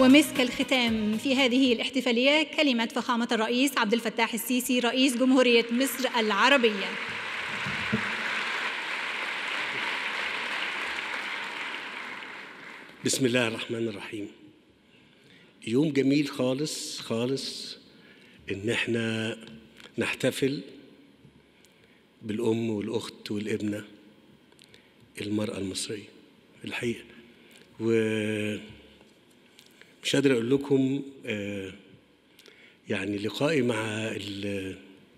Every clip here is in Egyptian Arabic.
ومسك الختام في هذه الاحتفالية كلمة فخامة الرئيس عبد الفتاح السيسي رئيس جمهورية مصر العربية بسم الله الرحمن الرحيم يوم جميل خالص خالص ان احنا نحتفل بالام والاخت والابنه المراه المصريه الحقيقه و مش قادر اقول لكم آه، يعني لقائي مع ال-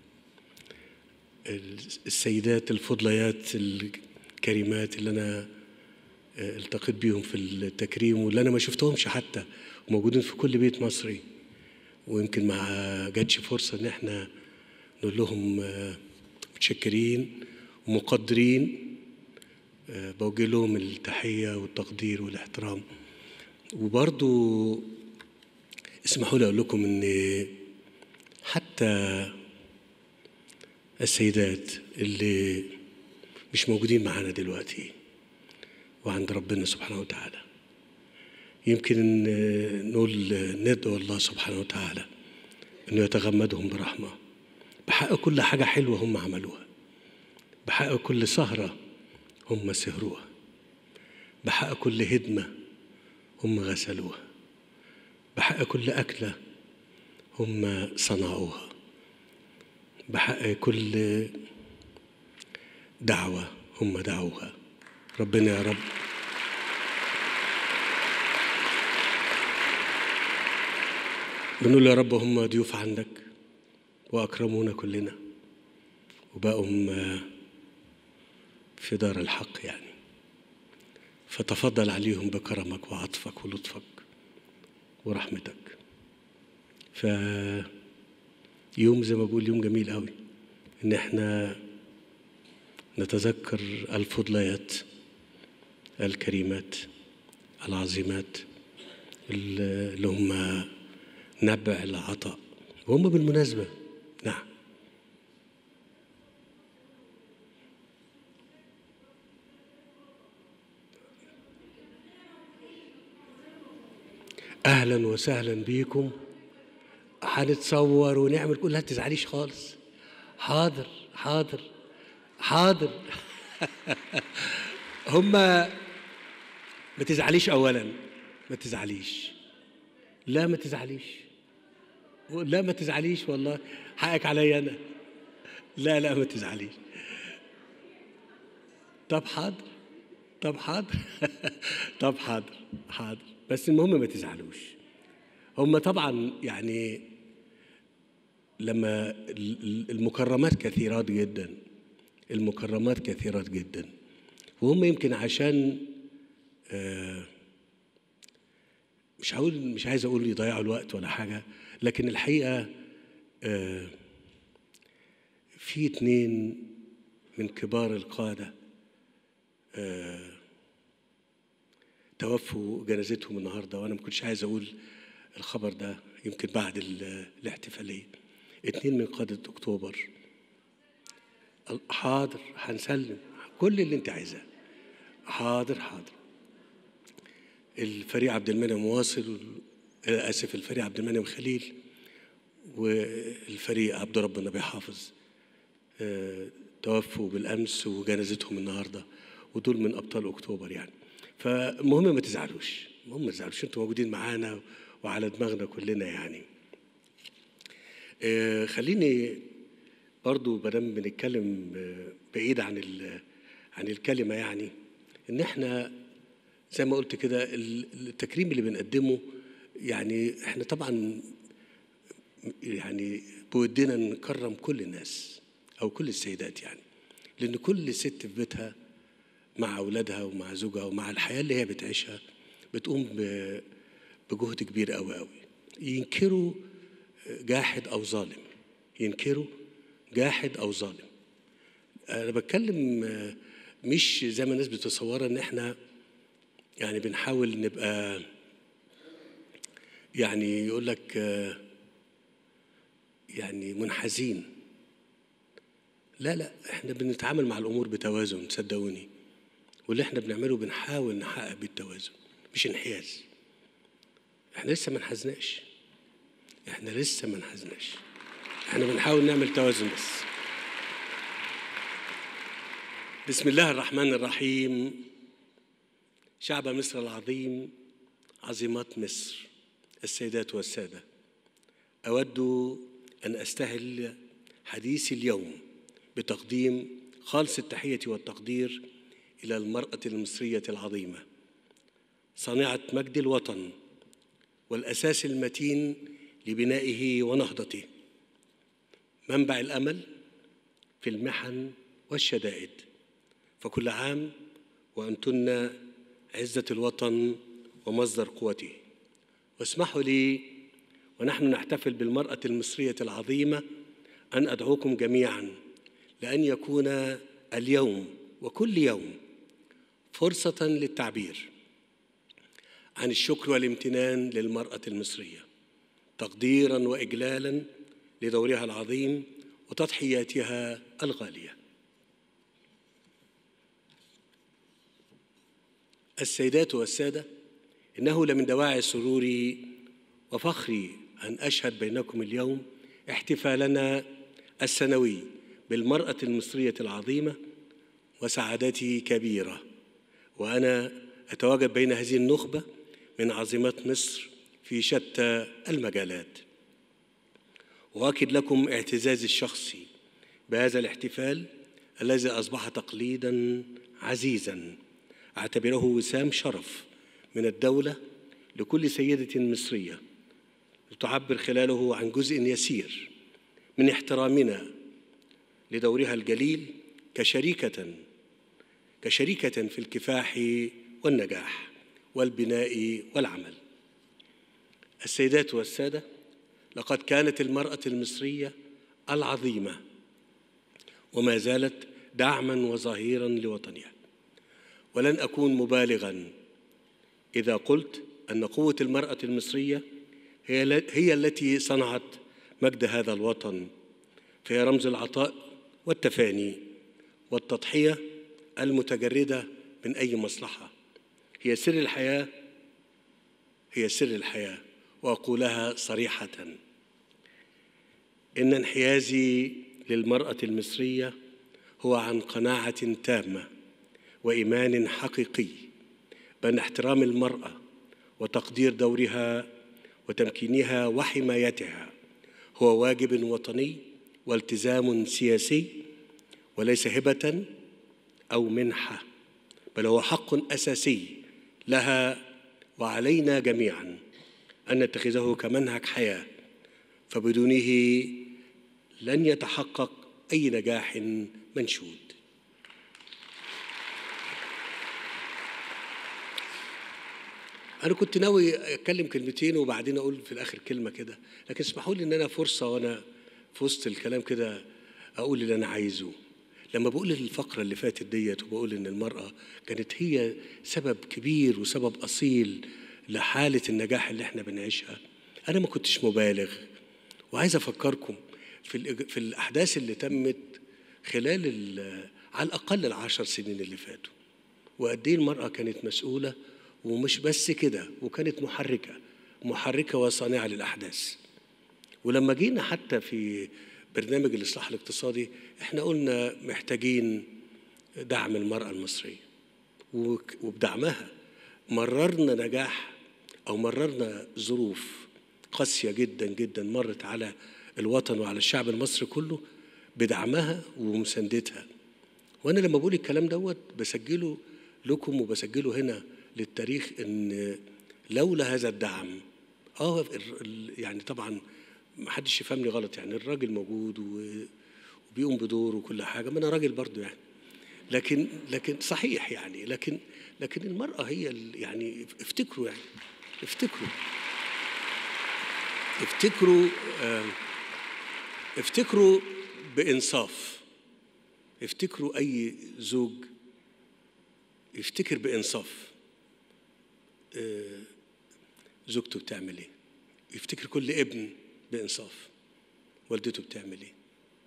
ال- السيدات الفضليات الكريمات اللي انا آه، التقيت بيهم في التكريم واللي انا ما شفتهمش حتى موجودين في كل بيت مصري ويمكن ما جاتش فرصه ان احنا نقول لهم آه، متشكرين ومقدرين آه، بوجه لهم التحيه والتقدير والاحترام وبرضو اسمحوا لي اقول لكم ان حتى السيدات اللي مش موجودين معانا دلوقتي وعند ربنا سبحانه وتعالى يمكن إن نقول ندعو الله سبحانه وتعالى انه يتغمدهم برحمه بحق كل حاجه حلوه هم عملوها بحق كل سهره هم سهروها بحق كل هدمه هم غسلوها بحق كل اكله هم صنعوها بحق كل دعوه هم دعوها ربنا يا رب بنقول يا رب هم ضيوف عندك واكرمونا كلنا وبقوا هم في دار الحق يعني فتفضل عليهم بكرمك وعطفك ولطفك ورحمتك ف يوم زي ما بقول يوم جميل قوي ان احنا نتذكر الفضليات الكريمات العظيمات اللي هم نبع العطاء وهم بالمناسبة نعم أهلا وسهلا بيكم هنتصور ونعمل كل لا تزعليش خالص حاضر حاضر حاضر هما ما تزعليش اولا ما تزعليش لا ما تزعليش لا ما تزعليش والله حقك عليا انا لا لا ما تزعليش طب حاضر طب حاضر طب حاضر حاضر بس المهم ما تزعلوش هم طبعا يعني لما ال- ال- المكرمات كثيرات جدا المكرمات كثيرات جدا وهم يمكن عشان آه، مش هقول مش عايز اقول يضيعوا الوقت ولا حاجه لكن الحقيقه آه، في اتنين من كبار القاده آه، توفوا جنازتهم النهارده وانا ما كنتش عايز اقول الخبر ده يمكن بعد ال- الاحتفاليه اتنين من قاده اكتوبر حاضر هنسلم كل اللي انت عايزاه حاضر حاضر الفريق عبد المنعم واصل وال- آه، اسف الفريق عبد المنعم خليل والفريق عبد ربنا بيحافظ آه، توفوا بالامس وجنازتهم النهارده ودول من ابطال اكتوبر يعني فالمهم ما تزعلوش المهم ما تزعلوش انتوا موجودين معانا وعلى دماغنا كلنا يعني آه، خليني برضو مادام بنتكلم آه، بعيد عن ال- عن الكلمه يعني ان احنا زي ما قلت كده ال- التكريم اللي بنقدمه يعني احنا طبعا يعني بودنا نكرم كل الناس او كل السيدات يعني لان كل ست في بيتها مع اولادها ومع زوجها ومع الحياه اللي هي بتعيشها بتقوم ب- بجهد كبير قوي قوي ينكروا جاحد او ظالم ينكروا جاحد او ظالم انا بتكلم آه، مش زي ما الناس بتتصورها ان احنا يعني بنحاول نبقى يعني يقول لك آه، يعني منحازين لا لا احنا بنتعامل مع الامور بتوازن صدقوني واللي احنا بنعمله بنحاول نحقق بالتوازن مش انحياز احنا لسه ما انحزناش احنا لسه ما انحزناش احنا بنحاول نعمل توازن بس بسم الله الرحمن الرحيم شعب مصر العظيم عظيمات مصر السيدات والساده اود ان استهل حديثي اليوم بتقديم خالص التحيه والتقدير الى المراه المصريه العظيمه صانعه مجد الوطن والاساس المتين لبنائه ونهضته منبع الامل في المحن والشدائد فكل عام وانتن عزه الوطن ومصدر قوته واسمحوا لي ونحن نحتفل بالمراه المصريه العظيمه ان ادعوكم جميعا لان يكون اليوم وكل يوم فرصه للتعبير عن الشكر والامتنان للمراه المصريه تقديرا واجلالا لدورها العظيم وتضحياتها الغاليه السيدات والساده انه لمن دواعي سروري وفخري ان اشهد بينكم اليوم احتفالنا السنوي بالمراه المصريه العظيمه وسعادتي كبيره وانا اتواجد بين هذه النخبه من عظيمات مصر في شتى المجالات واكد لكم اعتزازي الشخصي بهذا الاحتفال الذي اصبح تقليدا عزيزا اعتبره وسام شرف من الدوله لكل سيده مصريه لتعبر خلاله عن جزء يسير من احترامنا لدورها الجليل كشريكه كشريكه في الكفاح والنجاح والبناء والعمل السيدات والساده لقد كانت المراه المصريه العظيمه وما زالت دعما وظهيرا لوطنها ولن اكون مبالغا اذا قلت ان قوه المراه المصريه هي هي التي صنعت مجد هذا الوطن فهي رمز العطاء والتفاني والتضحيه المتجرده من اي مصلحه هي سر الحياه هي سر الحياه واقولها صريحه ان انحيازي للمراه المصريه هو عن قناعه تامه وايمان حقيقي بان احترام المراه وتقدير دورها وتمكينها وحمايتها هو واجب وطني والتزام سياسي وليس هبه او منحه بل هو حق اساسي لها وعلينا جميعا ان نتخذه كمنهج حياه فبدونه لن يتحقق اي نجاح منشود انا كنت ناوي اتكلم كلمتين وبعدين اقول في الاخر كلمه كده لكن اسمحوا لي ان انا فرصه وانا في وسط الكلام كده اقول اللي انا عايزه لما بقول الفقرة اللي فاتت ديت وبقول إن المرأة كانت هي سبب كبير وسبب أصيل لحالة النجاح اللي احنا بنعيشها أنا ما كنتش مبالغ وعايز أفكركم في, في الأحداث اللي تمت خلال على الأقل العشر سنين اللي فاتوا وقد إيه المرأة كانت مسؤولة ومش بس كده وكانت محركة محركة وصانعة للأحداث ولما جينا حتى في برنامج الإصلاح الاقتصادي احنا قلنا محتاجين دعم المرأة المصرية وبدعمها مررنا نجاح أو مررنا ظروف قاسية جدا جدا مرت على الوطن وعلى الشعب المصري كله بدعمها ومساندتها وأنا لما بقول الكلام دوت بسجله لكم وبسجله هنا للتاريخ ان لولا هذا الدعم اه يعني طبعا ما حدش يفهمني غلط يعني الراجل موجود وبيقوم بدوره وكل حاجه ما انا راجل برضه يعني لكن لكن صحيح يعني لكن لكن المراه هي يعني افتكروا يعني افتكروا افتكروا اه افتكروا بانصاف افتكروا اي زوج يفتكر بانصاف زوجته بتعمل ايه يفتكر كل ابن بانصاف والدته بتعمل ايه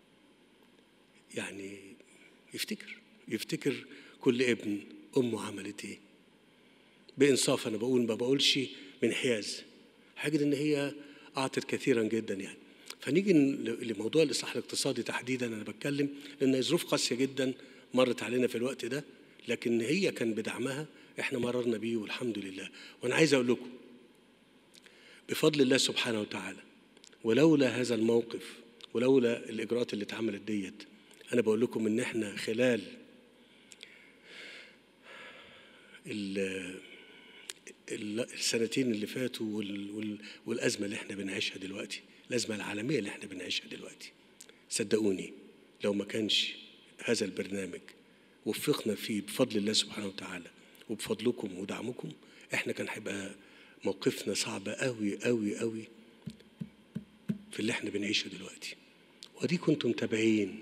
يعني يفتكر يفتكر كل ابن امه عملت ايه بانصاف انا بقول ما بقولش من حياز هجد ان هي اعطت كثيرا جدا يعني فنيجي ل- لموضوع الاصلاح الاقتصادي تحديدا انا بتكلم لان ظروف قاسيه جدا مرت علينا في الوقت ده لكن هي كان بدعمها احنا مررنا بيه والحمد لله وانا عايز اقول لكم بفضل الله سبحانه وتعالى ولولا هذا الموقف ولولا الاجراءات اللي اتعملت ديت انا بقول لكم ان احنا خلال ال- ال- السنتين اللي فاتوا وال- وال- والازمه اللي احنا بنعيشها دلوقتي الازمه العالميه اللي احنا بنعيشها دلوقتي صدقوني لو ما كانش هذا البرنامج وفقنا فيه بفضل الله سبحانه وتعالى وبفضلكم ودعمكم احنا كان هيبقى موقفنا صعب قوي قوي قوي في اللي احنا بنعيشه دلوقتي ودي كنتم متابعين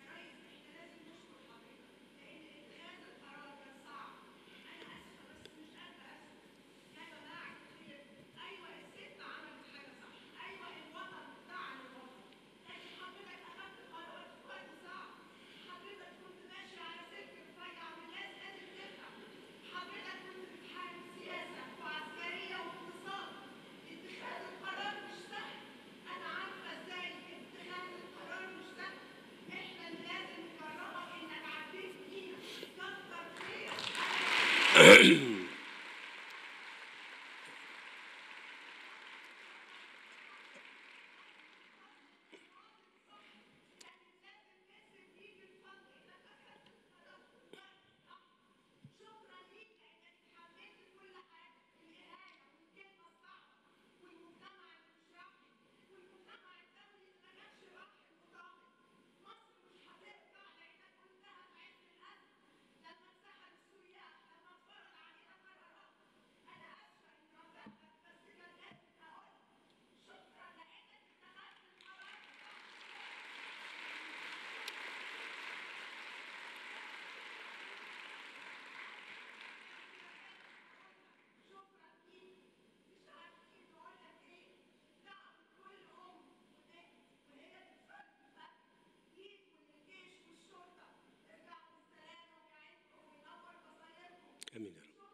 امين يا رب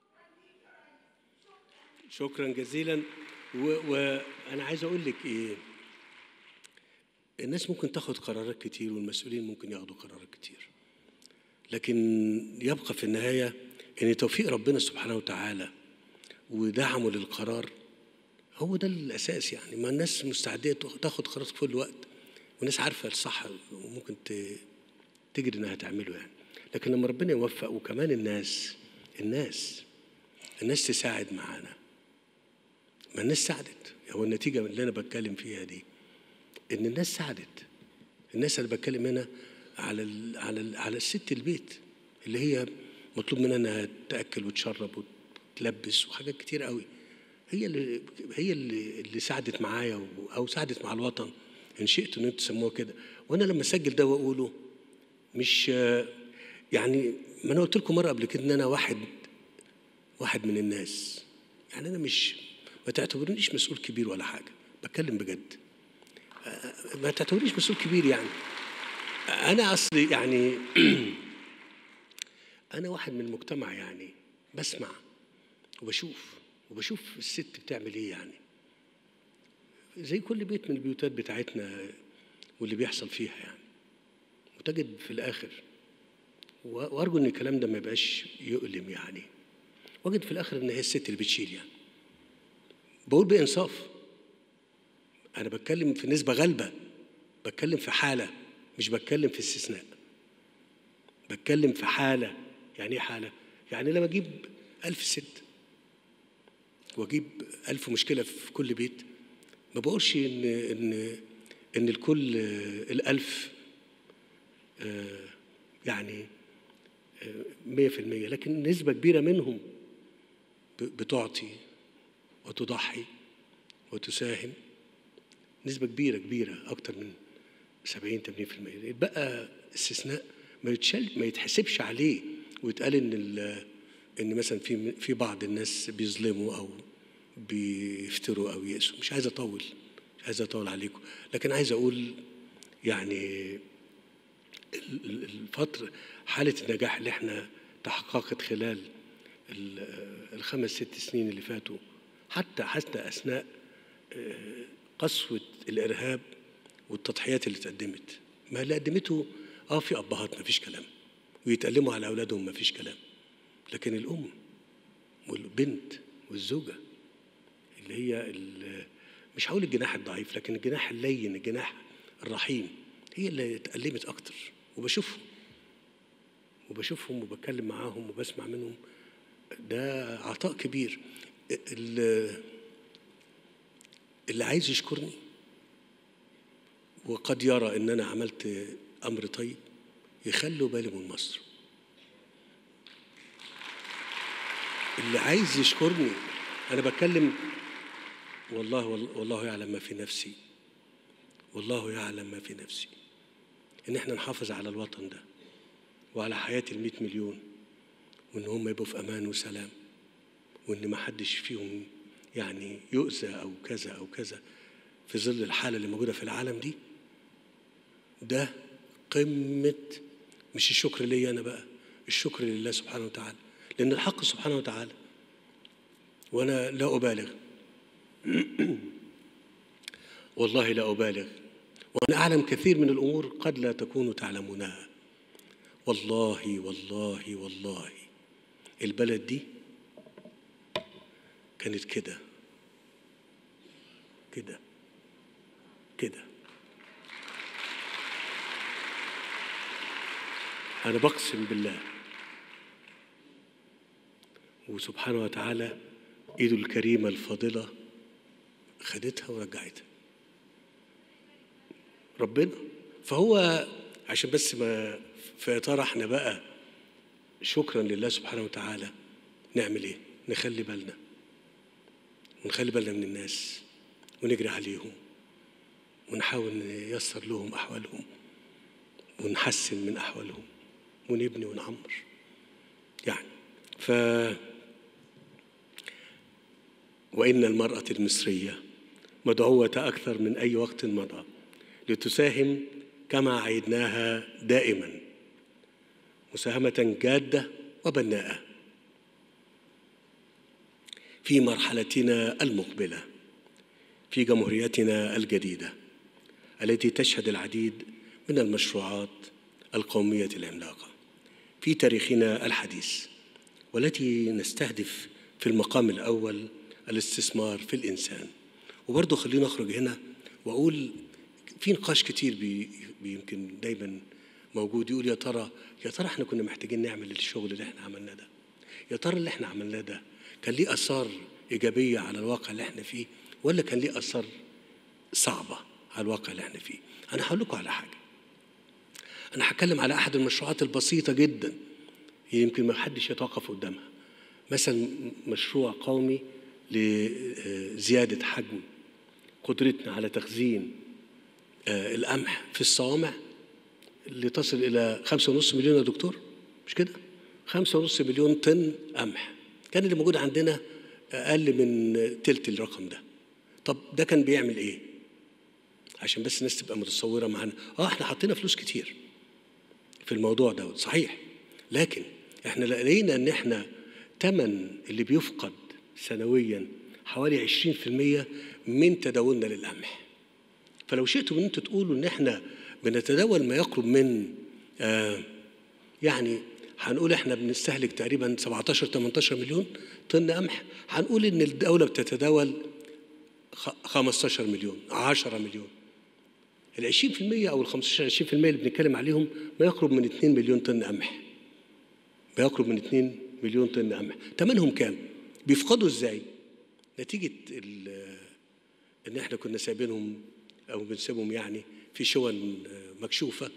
شكرا جزيلا و- وانا عايز اقول لك ايه الناس ممكن تاخد قرارات كتير والمسؤولين ممكن ياخدوا قرارات كتير لكن يبقى في النهايه ان توفيق ربنا سبحانه وتعالى ودعمه للقرار هو ده الاساس يعني ما الناس مستعده تاخد قرار في كل وقت والناس عارفه الصح وممكن ت- تجري انها تعمله يعني لكن لما ربنا يوفق وكمان الناس الناس الناس تساعد معانا ما الناس ساعدت هو النتيجة اللي أنا بتكلم فيها دي إن الناس ساعدت الناس اللي بتكلم هنا على ال على ال على الست البيت اللي هي مطلوب منها إنها تأكل وتشرب وتلبس وحاجات كتير قوي هي اللي هي اللي, اللي ساعدت معايا و- أو ساعدت مع الوطن إن شئت إن أنتوا تسموها كده وأنا لما أسجل ده وأقوله مش يعني ما أنا قلت لكم مرة قبل كده إن أنا واحد واحد من الناس يعني انا مش ما تعتبرنيش مسؤول كبير ولا حاجه بتكلم بجد آه، ما تعتبرنيش مسؤول كبير يعني انا اصلي يعني انا واحد من المجتمع يعني بسمع وبشوف وبشوف الست بتعمل ايه يعني زي كل بيت من البيوتات بتاعتنا واللي بيحصل فيها يعني وتجد في الاخر و- وارجو ان الكلام ده ما يبقاش يؤلم يعني وجد في الاخر ان هي الست اللي بتشيل يعني بقول بانصاف انا بتكلم في نسبه غالبه بتكلم في حاله مش بتكلم في استثناء بتكلم في حاله يعني ايه حاله يعني لما اجيب ألف ست واجيب ألف مشكله في كل بيت ما بقولش ان ان ان الكل آه، الألف آه، يعني مية في المية لكن نسبة كبيرة منهم ب- بتعطي وتضحي وتساهم نسبة كبيرة كبيرة أكتر من 70 80% يتبقى استثناء ما يتشال ما يتحسبش عليه ويتقال ان ال- ان مثلا في في بعض الناس بيظلموا او بيفتروا او يأسوا مش عايز اطول مش عايز اطول عليكم لكن عايز اقول يعني ال- ال- الفترة حالة النجاح اللي احنا تحققت خلال ال- الخمس ست سنين اللي فاتوا حتى حتى أثناء آه، قسوة الإرهاب والتضحيات اللي اتقدمت ما اللي قدمته اه في أبهات ما فيش كلام ويتألموا على أولادهم ما فيش كلام لكن الأم والبنت والزوجة اللي هي ال- مش هقول الجناح الضعيف لكن الجناح اللين الجناح الرحيم هي اللي اتألمت أكتر وبشوفهم وبشوفهم وبتكلم معاهم وبسمع منهم ده عطاء كبير ال- اللي عايز يشكرني وقد يرى ان انا عملت امر طيب يخلوا باله من مصر اللي عايز يشكرني انا بتكلم والله والله يعلم ما في نفسي والله يعلم ما في نفسي ان احنا نحافظ على الوطن ده وعلى حياة المئة مليون وان هم يبقوا في امان وسلام وان ما حدش فيهم يعني يؤذى او كذا او كذا في ظل الحالة اللي موجودة في العالم دي ده قمة مش الشكر ليا أنا بقى الشكر لله سبحانه وتعالى لأن الحق سبحانه وتعالى وأنا لا أبالغ والله لا أبالغ وأنا أعلم كثير من الأمور قد لا تكونوا تعلمونها والله والله والله البلد دي كانت كده كده كده أنا بقسم بالله وسبحانه وتعالى إيده الكريمة الفاضلة خدتها ورجعتها ربنا فهو عشان بس ما في ترى احنا بقى شكرا لله سبحانه وتعالى نعمل ايه نخلي بالنا ونخلي بالنا من الناس ونجري عليهم ونحاول نيسر لهم احوالهم ونحسن من احوالهم ونبني ونعمر يعني ف وان المراه المصريه مدعوه اكثر من اي وقت مضى لتساهم كما عهدناها دائما مساهمه جاده وبناءه في مرحلتنا المقبله في جمهوريتنا الجديده التي تشهد العديد من المشروعات القوميه العملاقه في تاريخنا الحديث والتي نستهدف في المقام الاول الاستثمار في الانسان وبرضه خلينا اخرج هنا واقول في نقاش كتير بي يمكن دايما موجود يقول يا ترى يا ترى احنا كنا محتاجين نعمل الشغل اللي احنا عملناه ده يا ترى اللي احنا عملناه ده كان ليه اثار ايجابيه على الواقع اللي احنا فيه ولا كان ليه اثار صعبه على الواقع اللي احنا فيه انا هقول لكم على حاجه انا هتكلم على احد المشروعات البسيطه جدا يمكن ما حدش يتوقف قدامها مثلا مشروع قومي لزياده حجم قدرتنا على تخزين القمح في الصوامع اللي تصل إلى خمسة ونص مليون يا دكتور مش كده؟ خمسة ونص مليون طن قمح كان اللي موجود عندنا أقل من تلت الرقم ده طب ده كان بيعمل إيه؟ عشان بس الناس تبقى متصورة معانا آه إحنا حطينا فلوس كتير في الموضوع ده صحيح لكن إحنا لقينا إن إحنا تمن اللي بيفقد سنويا حوالي 20% من تداولنا للقمح فلو شئتم ان انتوا تقولوا ان احنا بنتداول ما يقرب من آه يعني هنقول احنا بنستهلك تقريبا 17 18 مليون طن قمح هنقول ان الدوله بتتداول 15 مليون 10 مليون ال 20% او ال 15 20% اللي بنتكلم عليهم ما يقرب من 2 مليون طن قمح ما يقرب من 2 مليون طن قمح ثمنهم كام؟ بيفقدوا ازاي؟ نتيجه ان احنا كنا سايبينهم او بنسيبهم يعني في شون مكشوفه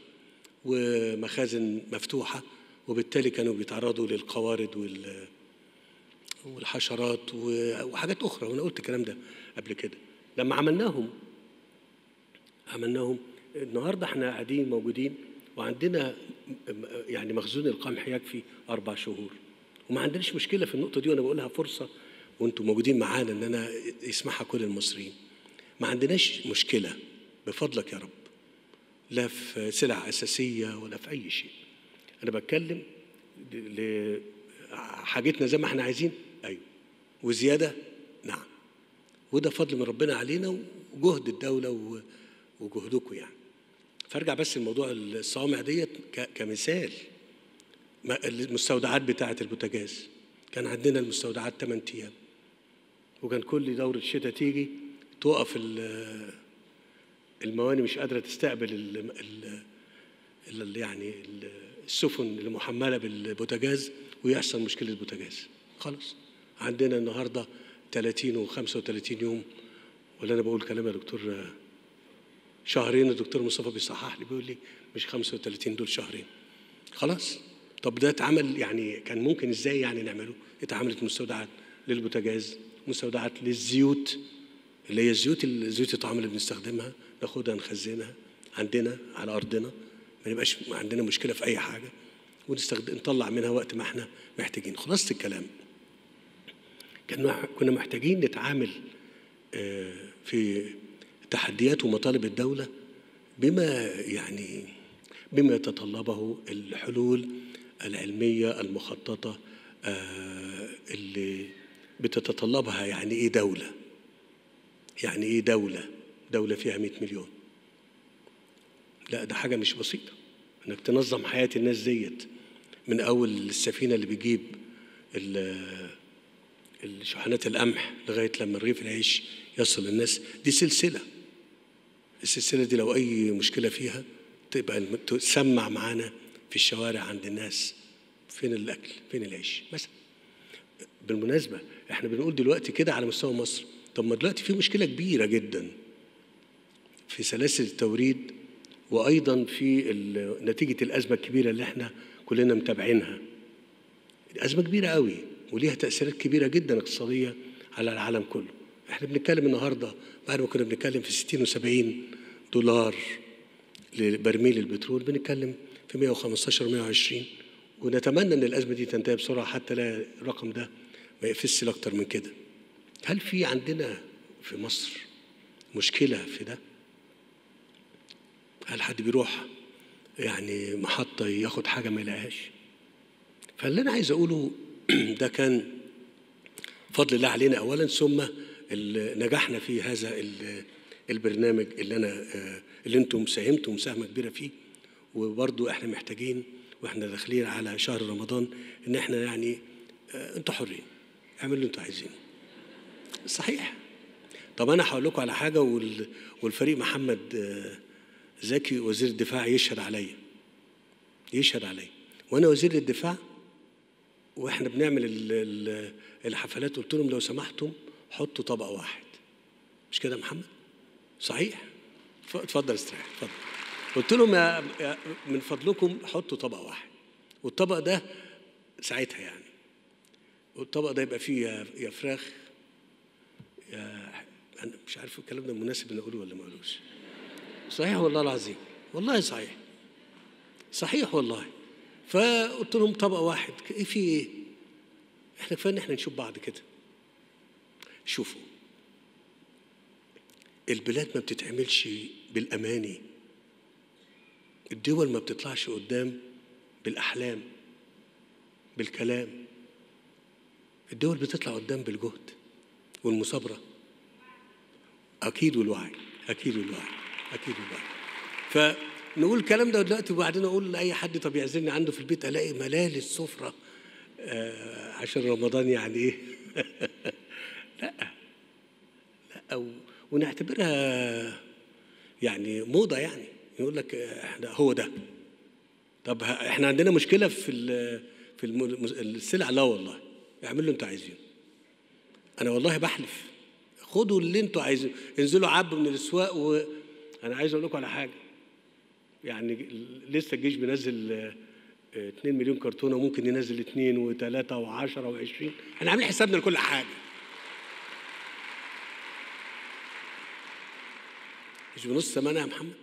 ومخازن مفتوحه وبالتالي كانوا بيتعرضوا للقوارض وال والحشرات وحاجات اخرى وانا قلت الكلام ده قبل كده لما عملناهم عملناهم النهارده احنا قاعدين موجودين وعندنا يعني مخزون القمح يكفي اربع شهور وما عندناش مشكله في النقطه دي وانا بقولها فرصه وانتم موجودين معانا ان انا يسمعها كل المصريين ما عندناش مشكله بفضلك يا رب لا في سلع اساسيه ولا في اي شيء انا بتكلم لحاجتنا زي ما احنا عايزين ايوه وزياده نعم وده فضل من ربنا علينا وجهد الدوله و- وجهدكم يعني فارجع بس لموضوع الصوامع ديت ك- كمثال ما- المستودعات بتاعه البوتاجاز كان عندنا المستودعات 8 ايام وكان كل دورة شتاء تيجي توقف ال- المواني مش قادرة تستقبل ال ال ال يعني ال- السفن المحملة بالبوتاجاز ويحصل مشكلة بوتاجاز خلاص عندنا النهاردة 30 و 35 يوم ولا أنا بقول كلام يا دكتور شهرين الدكتور مصطفى بيصحح لي بيقول لي مش 35 دول شهرين خلاص طب ده اتعمل يعني كان ممكن ازاي يعني نعمله اتعملت مستودعات للبوتاجاز مستودعات للزيوت اللي هي الزيوت الزيوت الطعام اللي بنستخدمها ناخدها نخزنها عندنا على ارضنا ما يبقاش عندنا مشكله في اي حاجه ونستخدم نطلع منها وقت ما احنا محتاجين خلاصه الكلام كنا كنا محتاجين نتعامل آه، في تحديات ومطالب الدوله بما يعني بما يتطلبه الحلول العلميه المخططه آه، اللي بتتطلبها يعني ايه دوله يعني ايه دوله دوله فيها 100 مليون لا ده حاجه مش بسيطه انك تنظم حياه الناس ديت من اول السفينه اللي بيجيب ال- الشحنات القمح لغايه لما رغيف العيش يصل للناس دي سلسله السلسله دي لو اي مشكله فيها تبقى الم- تسمع معانا في الشوارع عند الناس فين الاكل فين العيش مثلا بالمناسبه احنا بنقول دلوقتي كده على مستوى مصر طب ما دلوقتي في مشكله كبيره جدا في سلاسل التوريد وايضا في ال- نتيجه الازمه الكبيره اللي احنا كلنا متابعينها ازمه كبيره قوي وليها تاثيرات كبيره جدا اقتصاديه على العالم كله احنا بنتكلم النهارده بعد ما كنا بنتكلم في 60 و70 دولار لبرميل البترول بنتكلم في 115 120 ونتمنى ان الازمه دي تنتهي بسرعه حتى لا الرقم ده ما يقفزش لاكتر من كده هل في عندنا في مصر مشكله في ده هل حد بيروح يعني محطه ياخد حاجه ما يلاقيهاش فاللي انا عايز اقوله ده كان فضل الله علينا اولا ثم ال- نجحنا في هذا ال- البرنامج اللي انا آه، اللي انتم ساهمتم مساهمه كبيره فيه وبرضو احنا محتاجين واحنا داخلين على شهر رمضان ان احنا يعني آه، انتوا حرين اعملوا اللي انتوا عايزينه صحيح طب انا هقول لكم على حاجه وال- والفريق محمد آه، زكي وزير الدفاع يشهد عليا يشهد عليا وانا وزير الدفاع واحنا بنعمل ال- ال- الحفلات قلت لهم لو سمحتم حطوا طبق واحد مش كده يا محمد صحيح ف- اتفضل استريح اتفضل قلت لهم يا يا- من فضلكم حطوا طبق واحد والطبق ده ساعتها يعني والطبق ده يبقى فيه يا- يا فراخ يا انا مش عارف الكلام ده مناسب ان اقوله ولا ما اقولوش صحيح والله العظيم والله صحيح صحيح والله فقلت لهم طبق واحد ايه في ايه احنا كفايه ان احنا نشوف بعض كده شوفوا البلاد ما بتتعملش بالاماني الدول ما بتطلعش قدام بالاحلام بالكلام الدول بتطلع قدام بالجهد والمثابره اكيد والوعي اكيد والوعي اكيد والوعي فنقول الكلام ده دلوقتي وبعدين اقول لاي حد طب يعزلني عنده في البيت الاقي ملال السفره آه عشان رمضان يعني ايه لا لا و- ونعتبرها يعني موضه يعني يقول لك آه، احنا هو ده طب ه- احنا عندنا مشكله في ال- في الم- السلع لا والله اعملوا اللي انتوا عايزينه انا والله بحلف خدوا اللي انتوا عايزينه انزلوا عبوا من الاسواق وانا عايز اقول لكم على حاجه يعني لسه الجيش بينزل آه، آه، 2 مليون كرتونه وممكن ينزل 2 و3 و10 و20 احنا عاملين حسابنا لكل حاجه مش بنص ثمنها يا محمد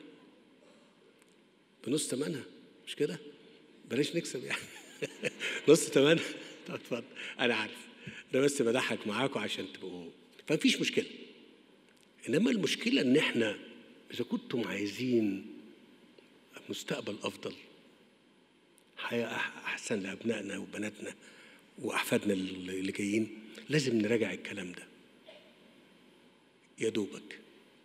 بنص ثمنها مش كده بلاش نكسب يعني نص ثمنها طب اتفضل انا عارف انا بس بضحك معاكم عشان تبقوا فمفيش مشكله انما المشكله ان احنا اذا كنتم عايزين مستقبل افضل حياه أح- احسن لابنائنا وبناتنا واحفادنا اللي جايين لازم نراجع الكلام ده يا دوبك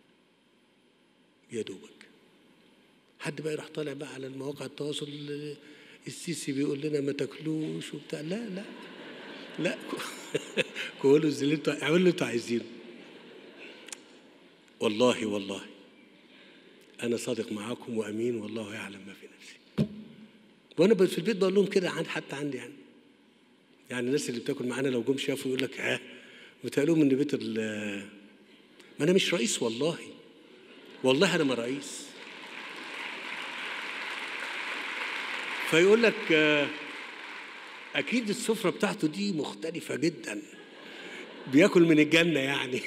يا دوبك حد بقى يروح طالع بقى على المواقع التواصل السيسي بيقول لنا ما تاكلوش وبتاع لا لا لا كلوا اللي انتوا اعملوا اللي انتوا عايزينه والله والله انا صادق معاكم وامين والله يعلم ما في نفسي وانا في البيت بقول لهم كده عن حتى عندي يعني يعني الناس اللي بتاكل معانا لو جم شافوا يقول لك ها بتقالوا من بيت ما انا مش رئيس والله والله انا ما رئيس فيقول لك اكيد السفره بتاعته دي مختلفه جدا بياكل من الجنه يعني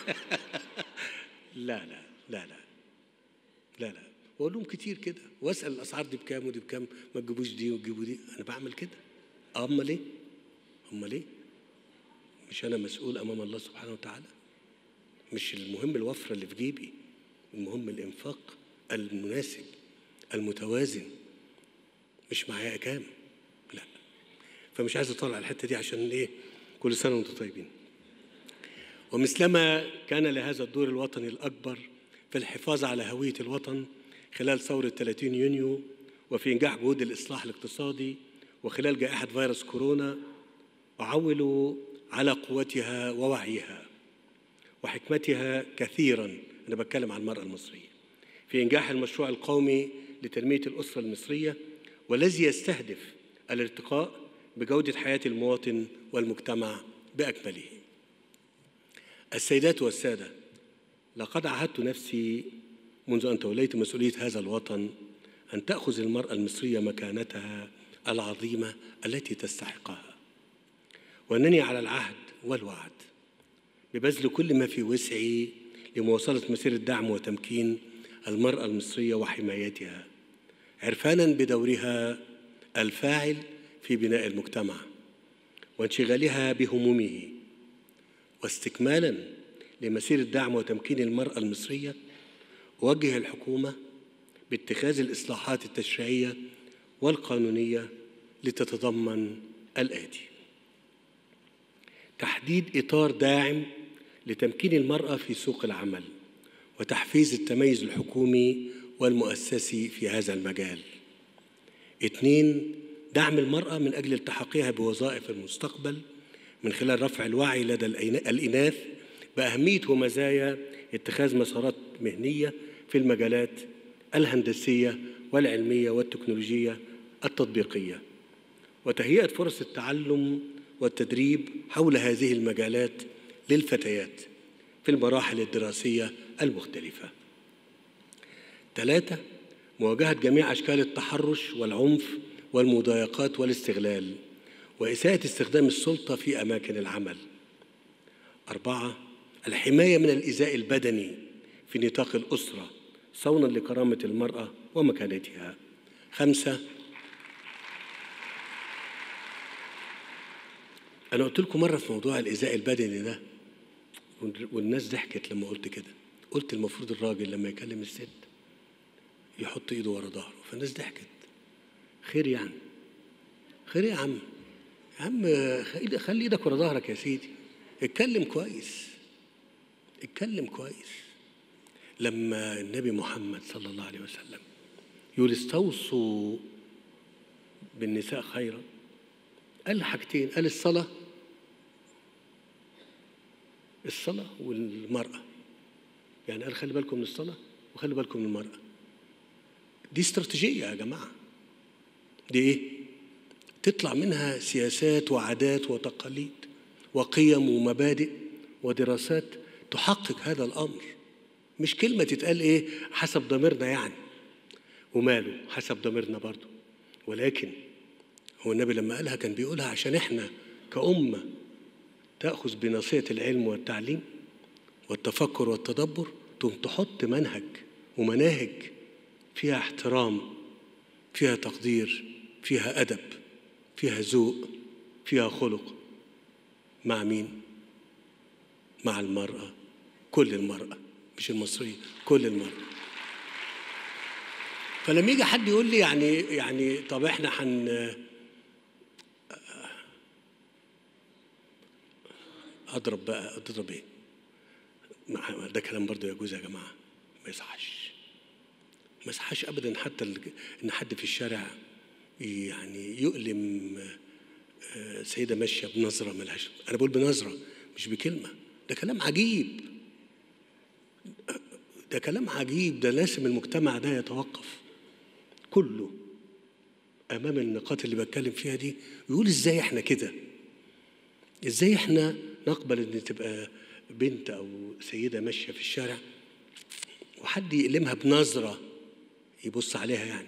لا لا لا لا لا لا واقول لهم كتير كده واسال الاسعار دي بكام ودي بكام ما تجيبوش دي وتجيبوا دي انا بعمل كده امال ايه امال ايه مش انا مسؤول امام الله سبحانه وتعالى مش المهم الوفره اللي في جيبي المهم الانفاق المناسب المتوازن مش معايا كام لا فمش عايز اطلع الحته دي عشان ايه كل سنه وانتم طيبين ومثلما كان لهذا الدور الوطني الاكبر في الحفاظ على هويه الوطن خلال ثوره 30 يونيو وفي انجاح جهود الاصلاح الاقتصادي وخلال جائحه فيروس كورونا وعولوا على قوتها ووعيها وحكمتها كثيرا انا بتكلم عن المراه المصريه في انجاح المشروع القومي لتنميه الاسره المصريه والذي يستهدف الارتقاء بجوده حياه المواطن والمجتمع باكمله. السيدات والساده لقد عهدت نفسي منذ ان توليت مسؤوليه هذا الوطن ان تاخذ المراه المصريه مكانتها العظيمه التي تستحقها. وانني على العهد والوعد ببذل كل ما في وسعي لمواصله مسيره دعم وتمكين المراه المصريه وحمايتها عرفانا بدورها الفاعل في بناء المجتمع وانشغالها بهمومه واستكمالا لمسيره دعم وتمكين المراه المصريه اوجه الحكومه باتخاذ الاصلاحات التشريعيه والقانونيه لتتضمن الاتي تحديد اطار داعم لتمكين المراه في سوق العمل وتحفيز التميز الحكومي والمؤسسي في هذا المجال اثنين دعم المرأة من أجل التحاقها بوظائف المستقبل من خلال رفع الوعي لدى الإناث بأهمية ومزايا اتخاذ مسارات مهنية في المجالات الهندسية والعلمية والتكنولوجية التطبيقية وتهيئة فرص التعلم والتدريب حول هذه المجالات للفتيات في المراحل الدراسية المختلفة ثلاثة مواجهة جميع أشكال التحرش والعنف والمضايقات والاستغلال وإساءة استخدام السلطة في أماكن العمل أربعة الحماية من الإيذاء البدني في نطاق الأسرة صونا لكرامة المرأة ومكانتها خمسة أنا قلت لكم مرة في موضوع الإيذاء البدني ده والناس ضحكت لما قلت كده قلت المفروض الراجل لما يكلم الست يحط ايده ورا ظهره فالناس ضحكت خير يعني خير يا عم يا عم خلي ايدك ورا ظهرك يا سيدي اتكلم كويس اتكلم كويس لما النبي محمد صلى الله عليه وسلم يقول استوصوا بالنساء خيرا قال حاجتين قال الصلاة الصلاة والمرأة يعني قال خلي بالكم من الصلاة وخلي بالكم من المرأة دي استراتيجية يا جماعة دي إيه؟ تطلع منها سياسات وعادات وتقاليد وقيم ومبادئ ودراسات تحقق هذا الأمر مش كلمة تتقال إيه حسب ضميرنا يعني وماله حسب ضميرنا برضو ولكن هو النبي لما قالها كان بيقولها عشان إحنا كأمة تأخذ بناصية العلم والتعليم والتفكر والتدبر تقوم تحط منهج ومناهج فيها احترام فيها تقدير فيها أدب فيها ذوق فيها خلق مع مين؟ مع المرأة كل المرأة مش المصرية كل المرأة فلما يجي حد يقول لي يعني يعني طب احنا هن اضرب بقى اضرب ايه؟ مع- ده كلام برضه يجوز يا جماعه ما يصحش ما يصحش ابدا حتى ال- ان حد في الشارع يعني يؤلم آه، سيده ماشيه بنظره ملهاش انا بقول بنظره مش بكلمه ده كلام عجيب ده كلام عجيب ده لازم المجتمع ده يتوقف كله امام النقاط اللي بتكلم فيها دي ويقول ازاي احنا كده ازاي احنا نقبل ان تبقى بنت او سيده ماشيه في الشارع وحد يقلمها بنظره يبص عليها يعني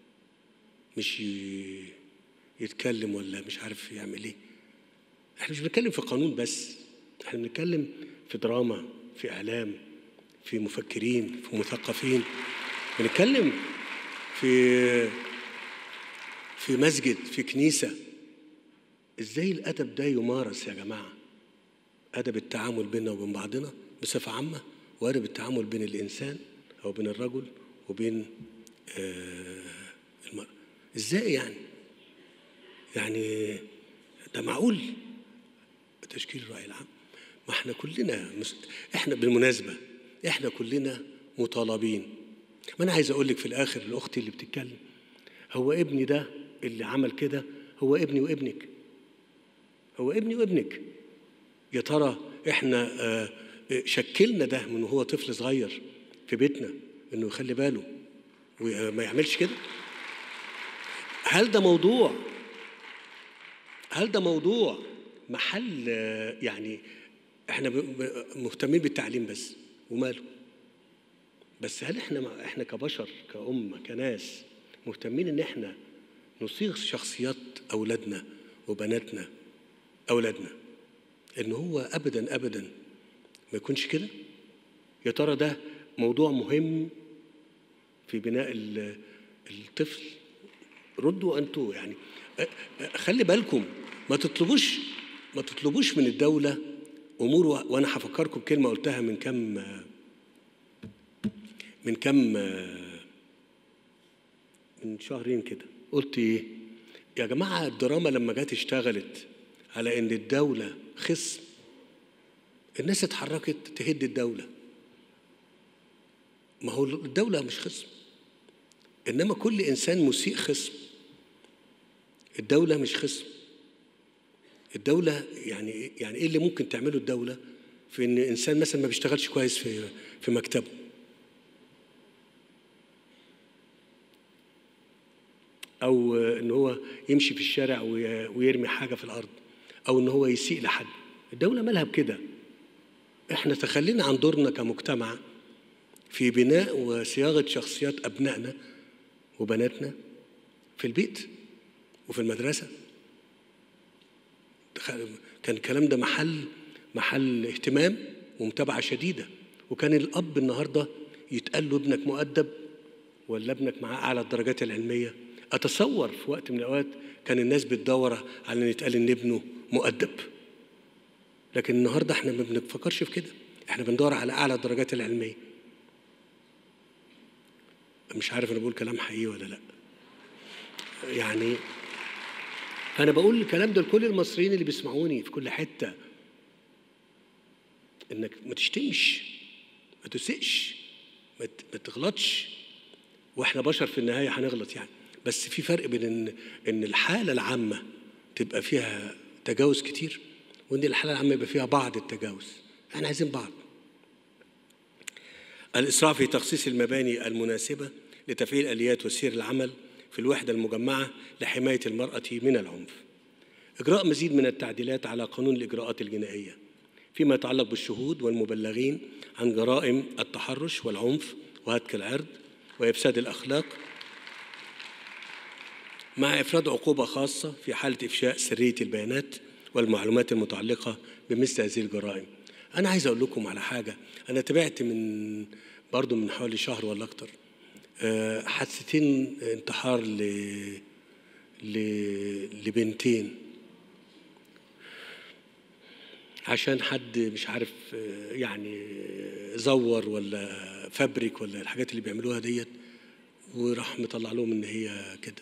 مش ي- يتكلم ولا مش عارف يعمل ايه احنا مش بنتكلم في قانون بس احنا بنتكلم في دراما في اعلام في مفكرين في مثقفين بنتكلم في في مسجد في كنيسه ازاي الادب ده يمارس يا جماعه ادب التعامل بيننا وبين بعضنا بصفه عامه وادب التعامل بين الانسان او بين الرجل وبين آه، المراه ازاي يعني يعني ده معقول تشكيل الراي العام ما احنا كلنا مس... احنا بالمناسبه احنا كلنا مطالبين ما انا عايز اقول لك في الاخر لاختي اللي بتتكلم هو ابني ده اللي عمل كده هو ابني وابنك هو ابني وابنك يا ترى احنا آه، آه، شكلنا ده من وهو طفل صغير في بيتنا انه يخلي باله وما يعملش كده هل ده موضوع هل ده موضوع محل آه، يعني احنا ب- ب- مهتمين بالتعليم بس وماله بس هل احنا احنا كبشر كأمة كناس مهتمين ان احنا نصيغ شخصيات اولادنا وبناتنا اولادنا ان هو ابدا ابدا ما يكونش كده يا ترى ده موضوع مهم في بناء ال- الطفل ردوا انتوا يعني أ- أ- خلي بالكم ما تطلبوش ما تطلبوش من الدوله امور و- وانا هفكركم بكلمه قلتها من كام من كام من شهرين كده قلت ايه يا جماعه الدراما لما جت اشتغلت على ان الدوله خصم الناس اتحركت تهد الدوله ما هو الدوله مش خصم انما كل انسان مسيء خصم الدوله مش خصم الدوله يعني يعني ايه اللي ممكن تعمله الدوله في ان انسان مثلا ما بيشتغلش كويس في في مكتبه او ان هو يمشي في الشارع وي- ويرمي حاجه في الارض او ان هو يسيء لحد الدوله مالها بكده احنا تخلينا عن دورنا كمجتمع في بناء وصياغه شخصيات ابنائنا وبناتنا في البيت وفي المدرسه تخ- كان الكلام ده محل محل اهتمام ومتابعه شديده وكان الاب النهارده يتقال له ابنك مؤدب ولا ابنك معاه اعلى الدرجات العلميه اتصور في وقت من الاوقات كان الناس بتدور على ان يتقال ان ابنه مؤدب لكن النهارده احنا ما بنفكرش في كده احنا بندور على اعلى الدرجات العلميه مش عارف انا بقول كلام حقيقي ولا لا يعني انا بقول الكلام ده لكل المصريين اللي بيسمعوني في كل حته انك ما تشتمش ما تسئش ما ت- ما تغلطش واحنا بشر في النهايه هنغلط يعني بس في فرق بين ان ان الحاله العامه تبقى فيها تجاوز كتير وان الحاله العامه يبقى فيها بعض التجاوز احنا عايزين بعض الإسراع في تخصيص المباني المناسبة لتفعيل آليات وسير العمل في الوحدة المجمعة لحماية المرأة من العنف إجراء مزيد من التعديلات على قانون الإجراءات الجنائية فيما يتعلق بالشهود والمبلغين عن جرائم التحرش والعنف وهتك العرض وإفساد الأخلاق مع إفراد عقوبة خاصة في حالة إفشاء سرية البيانات والمعلومات المتعلقة بمثل هذه الجرائم أنا عايز أقول لكم على حاجة أنا تابعت من برضو من حوالي شهر ولا أكتر آه، حادثتين انتحار ل... ل... لبنتين عشان حد مش عارف آه، يعني زور ولا فبرك ولا الحاجات اللي بيعملوها ديت وراح مطلع لهم ان هي كده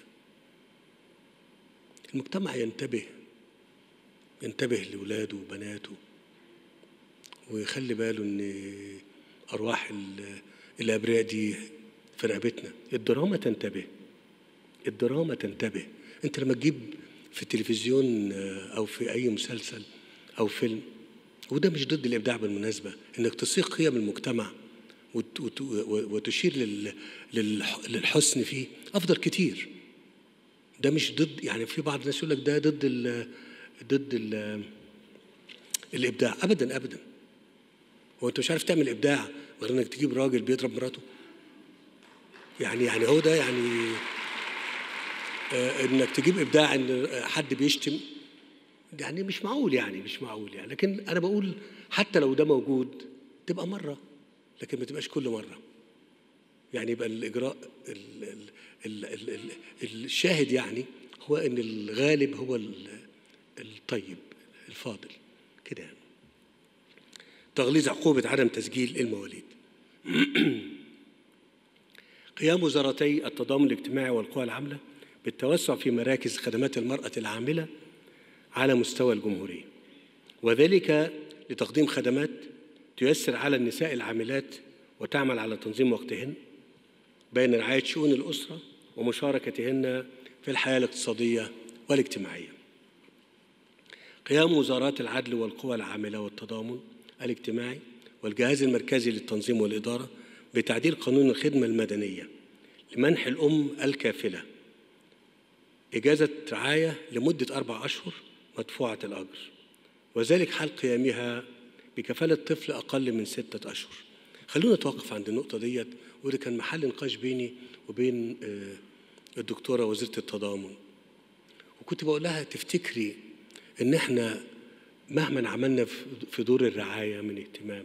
المجتمع ينتبه ينتبه لاولاده وبناته ويخلي باله ان ارواح ال- الابرياء دي في رقبتنا الدراما تنتبه الدراما تنتبه انت لما تجيب في التلفزيون آه، او في اي مسلسل او فيلم وده مش ضد الابداع بالمناسبه انك تصيغ قيم المجتمع وت- وت- وتشير لل- للح- للحسن فيه افضل كتير ده مش ضد يعني في بعض الناس يقول لك ده ضد ال ضد ال الابداع ابدا ابدا هو انت مش عارف تعمل ابداع غير انك تجيب راجل بيضرب مراته يعني يعني هو ده يعني آه، انك تجيب ابداع ان حد بيشتم يعني مش معقول يعني مش معقول يعني لكن انا بقول حتى لو ده موجود تبقى مره لكن ما تبقاش كل مره يعني يبقى الاجراء ال ال ال ال ال الشاهد يعني هو ان الغالب هو ال- الطيب الفاضل كده يعني تغليظ عقوبة عدم تسجيل المواليد قيام وزارتي التضامن الاجتماعي والقوى العاملة بالتوسع في مراكز خدمات المرأة العاملة على مستوى الجمهورية وذلك لتقديم خدمات تيسر على النساء العاملات وتعمل على تنظيم وقتهن بين رعاية شؤون الأسرة ومشاركتهن في الحياة الاقتصادية والاجتماعية قيام وزارات العدل والقوى العاملة والتضامن الاجتماعي والجهاز المركزي للتنظيم والإدارة بتعديل قانون الخدمة المدنية لمنح الأم الكافلة إجازة رعاية لمدة أربع أشهر مدفوعة الأجر وذلك حال قيامها بكفالة طفل أقل من ستة أشهر خلونا نتوقف عند النقطة ديت وده كان محل نقاش بيني وبين آه، الدكتورة وزيرة التضامن وكنت بقول لها تفتكري ان احنا مهما عملنا في- في دور الرعايه من اهتمام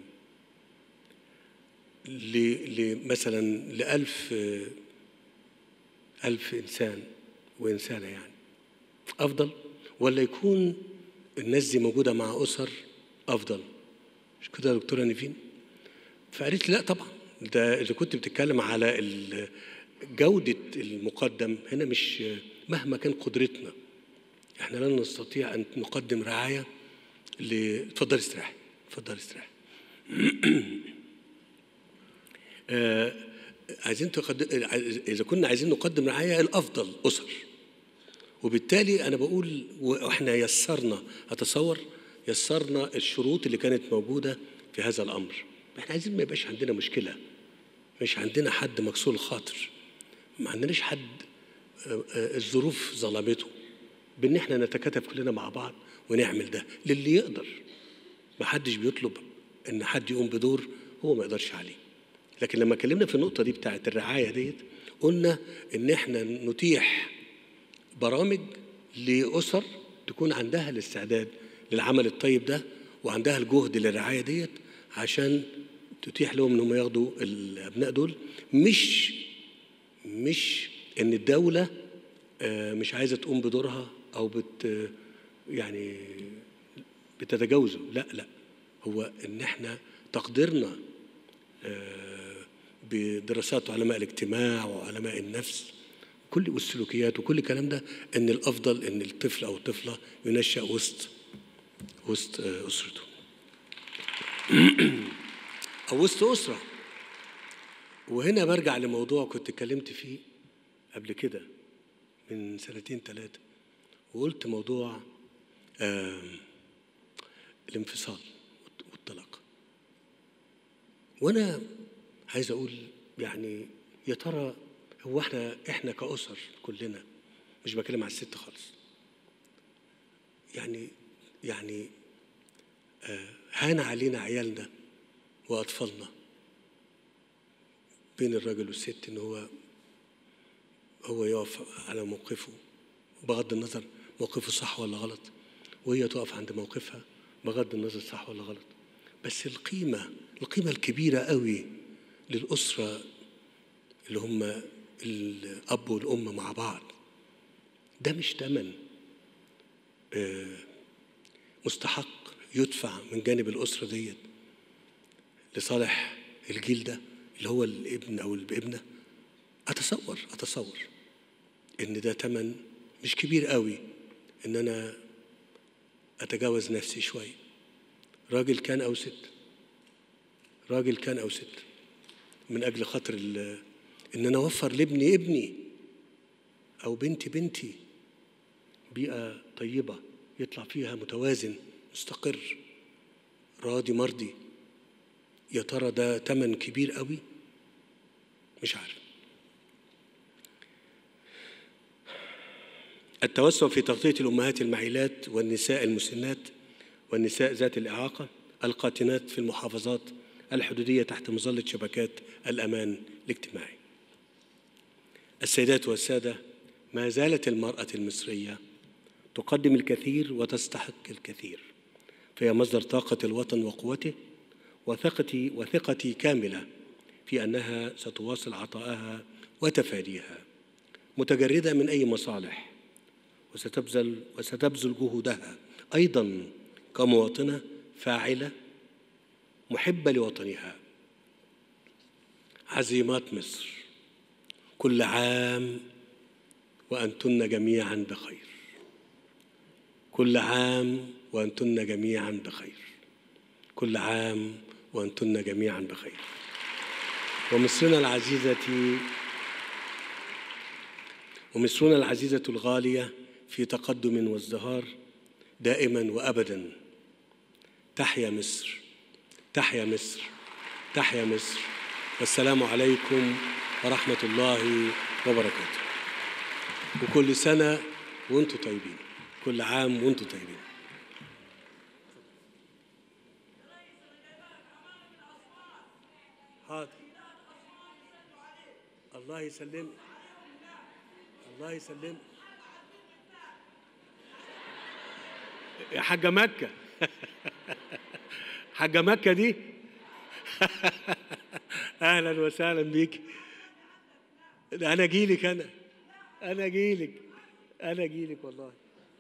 ل- ل- مثلا لألف آه، ألف إنسان وإنسانة يعني أفضل ولا يكون الناس دي موجودة مع أسر أفضل مش كده يا دكتورة نيفين فقالت لي لا طبعا ده إذا كنت بتتكلم على ال- جودة المقدم هنا مش مهما كان قدرتنا احنا لن نستطيع ان نقدم رعايه ل اتفضل استريح اتفضل استريح آه، عايزين تقدم اذا كنا عايزين نقدم رعايه الافضل اسر وبالتالي انا بقول واحنا يسرنا اتصور يسرنا الشروط اللي كانت موجوده في هذا الامر احنا عايزين ما يبقاش عندنا مشكله مش عندنا حد مكسور الخاطر ما عندناش حد آه، آه، الظروف ظلمته بان احنا نتكاتف كلنا مع بعض ونعمل ده للي يقدر ما حدش بيطلب ان حد يقوم بدور هو ما يقدرش عليه لكن لما اتكلمنا في النقطه دي بتاعت الرعايه ديت قلنا ان احنا نتيح برامج لاسر تكون عندها الاستعداد للعمل الطيب ده وعندها الجهد للرعايه ديت عشان تتيح لهم انهم ياخدوا الابناء دول مش مش ان الدوله آه، مش عايزه تقوم بدورها او بت يعني بتتجاوزه لا لا هو ان احنا تقديرنا آه، بدراسات علماء الاجتماع وعلماء النفس كل والسلوكيات وكل الكلام ده ان الافضل ان الطفل او الطفله ينشا وسط وسط آه، اسرته او وسط اسره وهنا برجع لموضوع كنت اتكلمت فيه قبل كده من سنتين ثلاثه وقلت موضوع آم، الانفصال والطلاق وانا عايز اقول يعني يا ترى هو احنا احنا كاسر كلنا مش بتكلم على الست خالص يعني يعني آه، هان علينا عيالنا واطفالنا بين الراجل والست ان هو هو يقف على موقفه بغض النظر موقفه صح ولا غلط وهي تقف عند موقفها بغض النظر صح ولا غلط بس القيمة القيمة الكبيرة قوي للأسرة اللي هم الأب والأم مع بعض ده مش تمن آه، مستحق يدفع من جانب الأسرة ديت لصالح الجيل ده اللي هو الابن أو الابنة أتصور أتصور إن ده تمن مش كبير قوي إن أنا أتجاوز نفسي شوية راجل كان أو ست راجل كان أو ست من أجل خاطر ال- إن أنا أوفر لابني ابني أو بنتي بنتي بيئة طيبة يطلع فيها متوازن مستقر راضي مرضي يا ترى ده تمن كبير قوي مش عارف التوسع في تغطية الأمهات المعيلات والنساء المسنات والنساء ذات الإعاقة القاتنات في المحافظات الحدودية تحت مظلة شبكات الأمان الاجتماعي السيدات والسادة ما زالت المرأة المصرية تقدم الكثير وتستحق الكثير فهي مصدر طاقة الوطن وقوته وثقتي وثقتي كاملة في أنها ستواصل عطاءها وتفاديها متجردة من أي مصالح وستبذل وستبذل جهودها أيضا كمواطنة فاعلة محبة لوطنها عزيمات مصر كل عام وأنتن جميعا بخير كل عام وأنتن جميعا بخير كل عام وأنتن جميعا بخير ومصرنا العزيزة ومصرنا العزيزة الغالية في تقدم وازدهار دائما وأبدا تحيا مصر تحيا مصر تحيا مصر والسلام عليكم ورحمة الله وبركاته وكل سنة وانتم طيبين كل عام وانتم طيبين حاضر الله يسلمك الله يسلمك يا حاجة مكة حاجة مكة دي أهلا وسهلا بيك ده أنا أجيلك أنا أنا أجيلك أنا أجيلك والله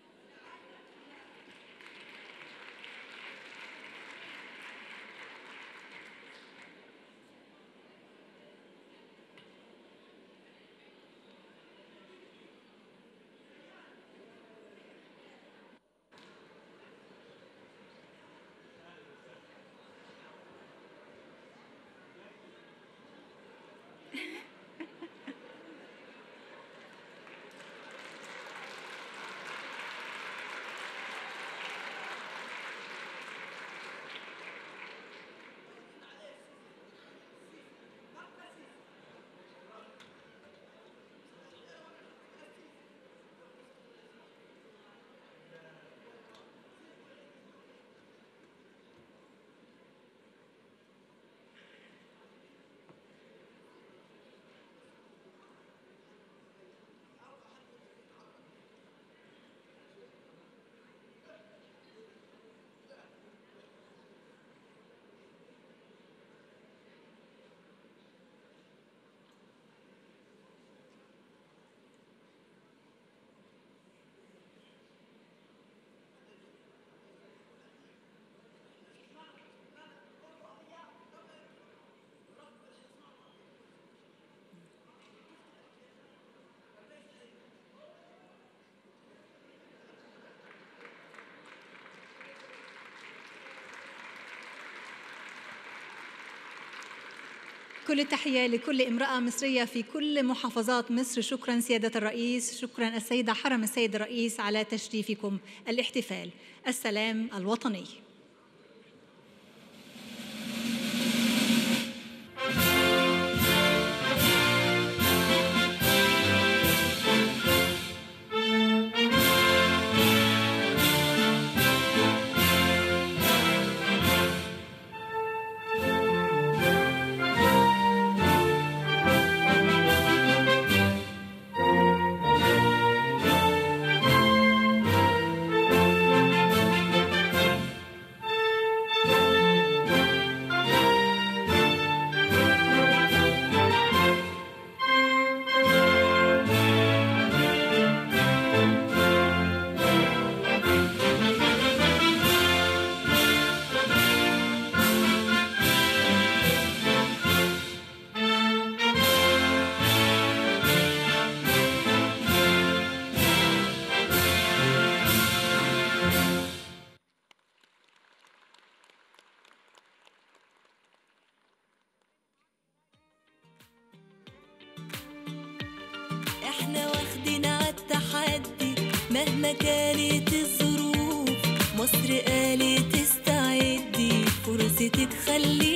كل التحية لكل امرأة مصرية في كل محافظات مصر شكرا سيادة الرئيس شكرا السيدة حرم السيد الرئيس على تشريفكم الاحتفال السلام الوطني مهما كانت الظروف مصر قالت استعدي فرصتك خلي